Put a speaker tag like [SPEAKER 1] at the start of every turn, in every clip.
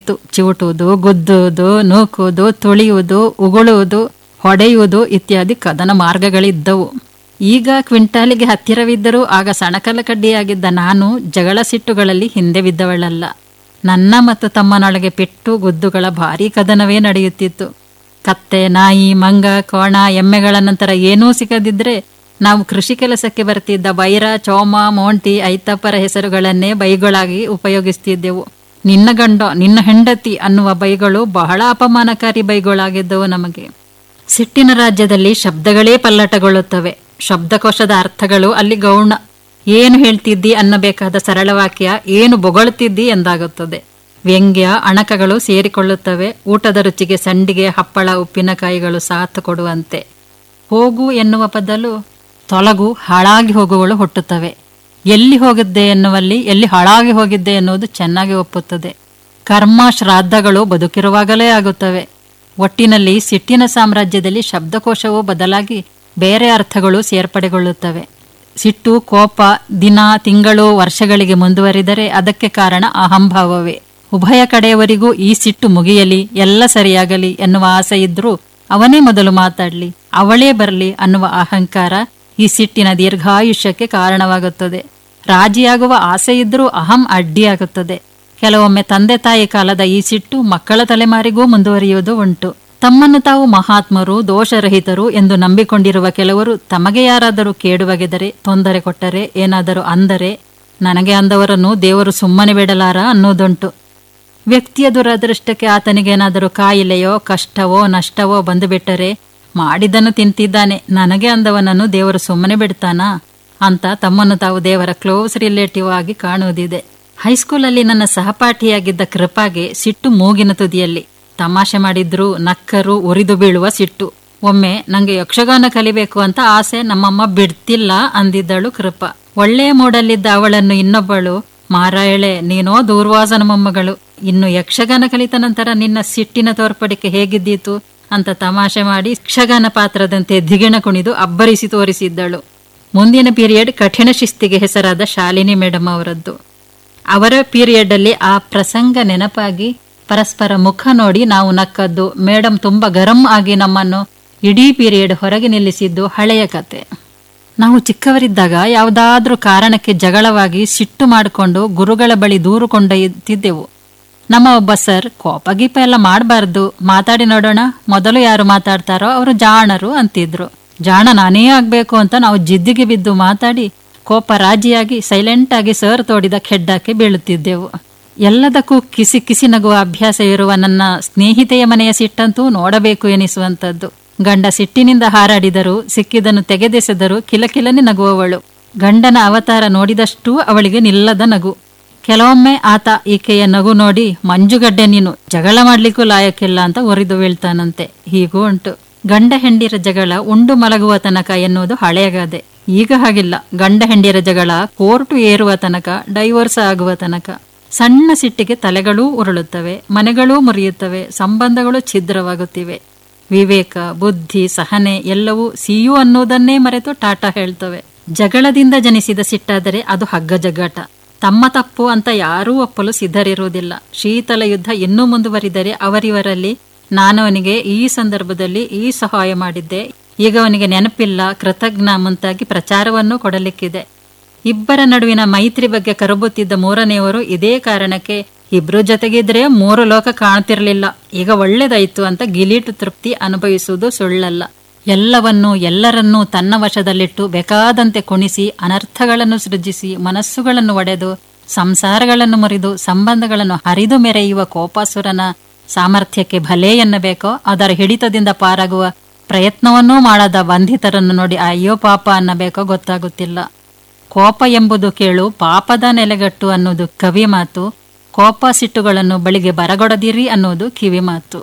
[SPEAKER 1] ಇತ್ತು ಚಿವುಟುವುದು ಗುದ್ದುವುದು ನೂಕುವುದು ತುಳಿಯುವುದು ಉಗುಳುವುದು ಹೊಡೆಯುವುದು ಇತ್ಯಾದಿ ಕದನ ಮಾರ್ಗಗಳಿದ್ದವು ಈಗ ಕ್ವಿಂಟಾಲಿಗೆ ಹತ್ತಿರವಿದ್ದರೂ ಆಗ ಸಣಕಲ ಕಡ್ಡಿಯಾಗಿದ್ದ ನಾನು ಜಗಳ ಸಿಟ್ಟುಗಳಲ್ಲಿ ಹಿಂದೆ ಬಿದ್ದವಳಲ್ಲ ನನ್ನ ಮತ್ತು ತಮ್ಮನೊಳಗೆ ಪೆಟ್ಟು ಗುದ್ದುಗಳ ಭಾರೀ ಕದನವೇ ನಡೆಯುತ್ತಿತ್ತು ಕತ್ತೆ ನಾಯಿ ಮಂಗ ಕೋಣ ಎಮ್ಮೆಗಳ ನಂತರ ಏನೂ ಸಿಗದಿದ್ರೆ ನಾವು ಕೃಷಿ ಕೆಲಸಕ್ಕೆ ಬರ್ತಿದ್ದ ಬೈರ ಚೋಮ ಮೋಂಟಿ ಐತಪ್ಪರ ಹೆಸರುಗಳನ್ನೇ ಬೈಗಳಾಗಿ ಉಪಯೋಗಿಸ್ತಿದ್ದೆವು ನಿನ್ನ ಗಂಡ ನಿನ್ನ ಹೆಂಡತಿ ಅನ್ನುವ ಬೈಗಳು ಬಹಳ ಅಪಮಾನಕಾರಿ ಬೈಗಳಾಗಿದ್ದವು ನಮಗೆ ಸಿಟ್ಟಿನ ರಾಜ್ಯದಲ್ಲಿ ಶಬ್ದಗಳೇ ಪಲ್ಲಟಗೊಳ್ಳುತ್ತವೆ ಶಬ್ದಕೋಶದ ಅರ್ಥಗಳು ಅಲ್ಲಿ ಗೌಣ ಏನು ಹೇಳ್ತಿದ್ದಿ ಅನ್ನಬೇಕಾದ ಸರಳ ವಾಕ್ಯ ಏನು ಬೊಗಳುತ್ತಿದ್ದಿ ಎಂದಾಗುತ್ತದೆ ವ್ಯಂಗ್ಯ ಅಣಕಗಳು ಸೇರಿಕೊಳ್ಳುತ್ತವೆ ಊಟದ ರುಚಿಗೆ ಸಂಡಿಗೆ ಹಪ್ಪಳ ಉಪ್ಪಿನಕಾಯಿಗಳು ಸಾಥ್ ಕೊಡುವಂತೆ ಹೋಗು ಎನ್ನುವ ಬದಲು ತೊಲಗು ಹಾಳಾಗಿ ಹೋಗುವಳು ಹುಟ್ಟುತ್ತವೆ ಎಲ್ಲಿ ಹೋಗಿದ್ದೆ ಎನ್ನುವಲ್ಲಿ ಎಲ್ಲಿ ಹಾಳಾಗಿ ಹೋಗಿದ್ದೆ ಎನ್ನುವುದು ಚೆನ್ನಾಗಿ ಒಪ್ಪುತ್ತದೆ ಕರ್ಮ ಶ್ರಾದ್ದಗಳು ಬದುಕಿರುವಾಗಲೇ ಆಗುತ್ತವೆ ಒಟ್ಟಿನಲ್ಲಿ ಸಿಟ್ಟಿನ ಸಾಮ್ರಾಜ್ಯದಲ್ಲಿ ಶಬ್ದಕೋಶವು ಬದಲಾಗಿ ಬೇರೆ ಅರ್ಥಗಳು ಸೇರ್ಪಡೆಗೊಳ್ಳುತ್ತವೆ ಸಿಟ್ಟು ಕೋಪ ದಿನ ತಿಂಗಳು ವರ್ಷಗಳಿಗೆ ಮುಂದುವರಿದರೆ ಅದಕ್ಕೆ ಕಾರಣ ಅಹಂಭಾವವೇ ಉಭಯ ಕಡೆಯವರಿಗೂ ಈ ಸಿಟ್ಟು ಮುಗಿಯಲಿ ಎಲ್ಲ ಸರಿಯಾಗಲಿ ಎನ್ನುವ ಆಸೆ ಇದ್ರೂ ಅವನೇ ಮೊದಲು ಮಾತಾಡ್ಲಿ ಅವಳೇ ಬರಲಿ ಅನ್ನುವ ಅಹಂಕಾರ ಈ ಸಿಟ್ಟಿನ ದೀರ್ಘಾಯುಷ್ಯಕ್ಕೆ ಕಾರಣವಾಗುತ್ತದೆ ರಾಜಿಯಾಗುವ ಆಸೆ ಇದ್ರೂ ಅಹಂ ಅಡ್ಡಿಯಾಗುತ್ತದೆ ಕೆಲವೊಮ್ಮೆ ತಂದೆ ತಾಯಿ ಕಾಲದ ಈ ಸಿಟ್ಟು ಮಕ್ಕಳ ತಲೆಮಾರಿಗೂ ಮುಂದುವರಿಯುವುದು ಉಂಟು ತಮ್ಮನ್ನು ತಾವು ಮಹಾತ್ಮರು ದೋಷರಹಿತರು ಎಂದು ನಂಬಿಕೊಂಡಿರುವ ಕೆಲವರು ತಮಗೆ ಯಾರಾದರೂ ಕೇಡುವಗೆದರೆ ತೊಂದರೆ ಕೊಟ್ಟರೆ ಏನಾದರೂ ಅಂದರೆ ನನಗೆ ಅಂದವರನ್ನು ದೇವರು ಸುಮ್ಮನೆ ಬಿಡಲಾರ ಅನ್ನೋದುಂಟು ವ್ಯಕ್ತಿಯ ದುರದೃಷ್ಟಕ್ಕೆ ಆತನಿಗೇನಾದರೂ ಕಾಯಿಲೆಯೋ ಕಷ್ಟವೋ ನಷ್ಟವೋ ಬಂದುಬಿಟ್ಟರೆ ಮಾಡಿದನ್ನು ತಿಂತಿದ್ದಾನೆ ನನಗೆ ಅಂದವನನ್ನು ದೇವರು ಸುಮ್ಮನೆ ಬಿಡ್ತಾನಾ ಅಂತ ತಮ್ಮನ್ನು ತಾವು ದೇವರ ಕ್ಲೋಸ್ ರಿಲೇಟಿವ್ ಆಗಿ ಕಾಣುವುದಿದೆ ಹೈಸ್ಕೂಲಲ್ಲಿ ನನ್ನ ಸಹಪಾಠಿಯಾಗಿದ್ದ ಕೃಪಾಗೆ ಸಿಟ್ಟು ಮೂಗಿನ ತುದಿಯಲ್ಲಿ ತಮಾಷೆ ಮಾಡಿದ್ರು ನಕ್ಕರು ಉರಿದು ಬೀಳುವ ಸಿಟ್ಟು ಒಮ್ಮೆ ನಂಗೆ ಯಕ್ಷಗಾನ ಕಲಿಬೇಕು ಅಂತ ಆಸೆ ನಮ್ಮಮ್ಮ ಬಿಡ್ತಿಲ್ಲ ಅಂದಿದ್ದಳು ಕೃಪ ಒಳ್ಳೆಯ ಮೂಡಲ್ಲಿದ್ದ ಅವಳನ್ನು ಇನ್ನೊಬ್ಬಳು ಮಾರಾಯಳೆ ನೀನೋ ದೂರ್ವಾಸನ ಮೊಮ್ಮಗಳು ಇನ್ನು ಯಕ್ಷಗಾನ ಕಲಿತ ನಂತರ ನಿನ್ನ ಸಿಟ್ಟಿನ ತೋರ್ಪಡಿಕೆ ಹೇಗಿದ್ದೀತು ಅಂತ ತಮಾಷೆ ಮಾಡಿ ಯಕ್ಷಗಾನ ಪಾತ್ರದಂತೆ ದಿಗಿಣ ಕುಣಿದು ಅಬ್ಬರಿಸಿ ತೋರಿಸಿದ್ದಳು ಮುಂದಿನ ಪೀರಿಯಡ್ ಕಠಿಣ ಶಿಸ್ತಿಗೆ ಹೆಸರಾದ ಶಾಲಿನಿ ಮೇಡಮ್ ಅವರದ್ದು ಅವರ ಪೀರಿಯಡ್ ಅಲ್ಲಿ ಆ ಪ್ರಸಂಗ ನೆನಪಾಗಿ ಪರಸ್ಪರ ಮುಖ ನೋಡಿ ನಾವು ನಕ್ಕದ್ದು ಮೇಡಮ್ ತುಂಬಾ ಗರಂ ಆಗಿ ನಮ್ಮನ್ನು ಇಡೀ ಪೀರಿಯಡ್ ಹೊರಗೆ ನಿಲ್ಲಿಸಿದ್ದು ಹಳೆಯ ಕತೆ ನಾವು ಚಿಕ್ಕವರಿದ್ದಾಗ ಯಾವುದಾದ್ರೂ ಕಾರಣಕ್ಕೆ ಜಗಳವಾಗಿ ಸಿಟ್ಟು ಮಾಡಿಕೊಂಡು ಗುರುಗಳ ಬಳಿ ದೂರು ಕೊಂಡೊಯ್ಯುತ್ತಿದ್ದೆವು ನಮ್ಮ ಒಬ್ಬ ಸರ್ ಕೋಪ ಗೀಪ ಎಲ್ಲ ಮಾಡಬಾರ್ದು ಮಾತಾಡಿ ನೋಡೋಣ ಮೊದಲು ಯಾರು ಮಾತಾಡ್ತಾರೋ ಅವರು ಜಾಣರು ಅಂತಿದ್ರು ಜಾಣ ನಾನೇ ಆಗ್ಬೇಕು ಅಂತ ನಾವು ಜಿದ್ದಿಗೆ ಬಿದ್ದು ಮಾತಾಡಿ ಕೋಪ ರಾಜಿಯಾಗಿ ಸೈಲೆಂಟ್ ಆಗಿ ಸರ್ ತೋಡಿದ ಖೆಡ್ಡಕ್ಕೆ ಬೀಳುತ್ತಿದ್ದೆವು ಎಲ್ಲದಕ್ಕೂ ಕಿಸಿ ಕಿಸಿ ನಗುವ ಅಭ್ಯಾಸ ಇರುವ ನನ್ನ ಸ್ನೇಹಿತೆಯ ಮನೆಯ ಸಿಟ್ಟಂತೂ ನೋಡಬೇಕು ಎನಿಸುವಂತದ್ದು ಗಂಡ ಸಿಟ್ಟಿನಿಂದ ಹಾರಾಡಿದರು ಸಿಕ್ಕಿದನ್ನು ತೆಗೆದೆಸೆದರು ಕಿಲಕಿಲನೆ ನಗುವವಳು ಗಂಡನ ಅವತಾರ ನೋಡಿದಷ್ಟೂ ಅವಳಿಗೆ ನಿಲ್ಲದ ನಗು ಕೆಲವೊಮ್ಮೆ ಆತ ಈಕೆಯ ನಗು ನೋಡಿ ಮಂಜುಗಡ್ಡೆ ನೀನು ಜಗಳ ಮಾಡ್ಲಿಕ್ಕೂ ಲಾಯಕ್ಕಿಲ್ಲ ಅಂತ ಒರಿದು ಬೀಳ್ತಾನಂತೆ ಹೀಗೂ ಉಂಟು ಗಂಡ ಹೆಂಡಿರ ಜಗಳ ಉಂಡು ಮಲಗುವ ತನಕ ಎನ್ನುವುದು ಹಳೆಯ ಗಾದೆ ಈಗ ಹಾಗಿಲ್ಲ ಗಂಡ ಹೆಂಡಿರ ಜಗಳ ಕೋರ್ಟು ಏರುವ ತನಕ ಡೈವೋರ್ಸ್ ಆಗುವ ತನಕ ಸಣ್ಣ ಸಿಟ್ಟಿಗೆ ತಲೆಗಳೂ ಉರುಳುತ್ತವೆ ಮನೆಗಳೂ ಮುರಿಯುತ್ತವೆ ಸಂಬಂಧಗಳು ಛಿದ್ರವಾಗುತ್ತಿವೆ ವಿವೇಕ ಬುದ್ಧಿ ಸಹನೆ ಎಲ್ಲವೂ ಸಿಯು ಅನ್ನೋದನ್ನೇ ಮರೆತು ಟಾಟಾ ಹೇಳ್ತವೆ ಜಗಳದಿಂದ ಜನಿಸಿದ ಸಿಟ್ಟಾದರೆ ಅದು ಹಗ್ಗ ಜಗ್ಗಾಟ ತಮ್ಮ ತಪ್ಪು ಅಂತ ಯಾರೂ ಒಪ್ಪಲು ಸಿದ್ಧರಿರುವುದಿಲ್ಲ ಶೀತಲ ಯುದ್ಧ ಇನ್ನೂ ಮುಂದುವರಿದರೆ ಅವರಿವರಲ್ಲಿ ನಾನು ಅವನಿಗೆ ಈ ಸಂದರ್ಭದಲ್ಲಿ ಈ ಸಹಾಯ ಮಾಡಿದ್ದೆ ಈಗ ಅವನಿಗೆ ನೆನಪಿಲ್ಲ ಕೃತಜ್ಞ ಮುಂತಾಗಿ ಪ್ರಚಾರವನ್ನು ಕೊಡಲಿಕ್ಕಿದೆ ಇಬ್ಬರ ನಡುವಿನ ಮೈತ್ರಿ ಬಗ್ಗೆ ಕರಬುತ್ತಿದ್ದ ಮೂರನೆಯವರು ಇದೇ ಕಾರಣಕ್ಕೆ ಇಬ್ರು ಜೊತೆಗಿದ್ರೆ ಮೂರು ಲೋಕ ಕಾಣ್ತಿರ್ಲಿಲ್ಲ ಈಗ ಒಳ್ಳೇದಾಯ್ತು ಅಂತ ಗಿಲೀಟು ತೃಪ್ತಿ ಅನುಭವಿಸುವುದು ಸುಳ್ಳಲ್ಲ ಎಲ್ಲವನ್ನೂ ಎಲ್ಲರನ್ನೂ ತನ್ನ ವಶದಲ್ಲಿಟ್ಟು ಬೇಕಾದಂತೆ ಕುಣಿಸಿ ಅನರ್ಥಗಳನ್ನು ಸೃಜಿಸಿ ಮನಸ್ಸುಗಳನ್ನು ಒಡೆದು ಸಂಸಾರಗಳನ್ನು ಮುರಿದು ಸಂಬಂಧಗಳನ್ನು ಹರಿದು ಮೆರೆಯುವ ಕೋಪಾಸುರನ ಸಾಮರ್ಥ್ಯಕ್ಕೆ ಭಲೆ ಎನ್ನಬೇಕೋ ಅದರ ಹಿಡಿತದಿಂದ ಪಾರಾಗುವ ಪ್ರಯತ್ನವನ್ನೂ ಮಾಡದ ಬಂಧಿತರನ್ನು ನೋಡಿ ಅಯ್ಯೋ ಪಾಪ ಅನ್ನಬೇಕೋ ಗೊತ್ತಾಗುತ್ತಿಲ್ಲ ಕೋಪ ಎಂಬುದು ಕೇಳು ಪಾಪದ ನೆಲೆಗಟ್ಟು ಅನ್ನೋದು ಕವಿ ಮಾತು ಕೋಪ ಸಿಟ್ಟುಗಳನ್ನು ಬಳಿಗೆ ಬರಗೊಡದಿರಿ ಅನ್ನೋದು ಕಿವಿ ಮಾತು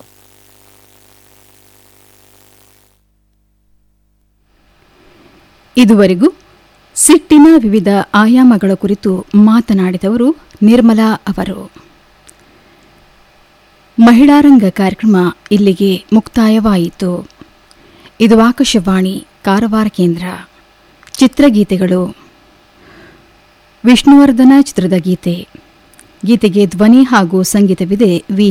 [SPEAKER 2] ಇದುವರೆಗೂ ಸಿಟ್ಟಿನ ವಿವಿಧ ಆಯಾಮಗಳ ಕುರಿತು ಮಾತನಾಡಿದವರು ನಿರ್ಮಲಾ ಅವರು ಮಹಿಳಾರಂಗ ಕಾರ್ಯಕ್ರಮ ಇಲ್ಲಿಗೆ ಮುಕ್ತಾಯವಾಯಿತು ಇದು ಆಕಾಶವಾಣಿ ಕಾರವಾರ ಕೇಂದ್ರ ಚಿತ್ರಗೀತೆಗಳು ವಿಷ್ಣುವರ್ಧನ ಚಿತ್ರದ ಗೀತೆ ಗೀತೆಗೆ ಧ್ವನಿ ಹಾಗೂ ಸಂಗೀತವಿದೆ ವಿ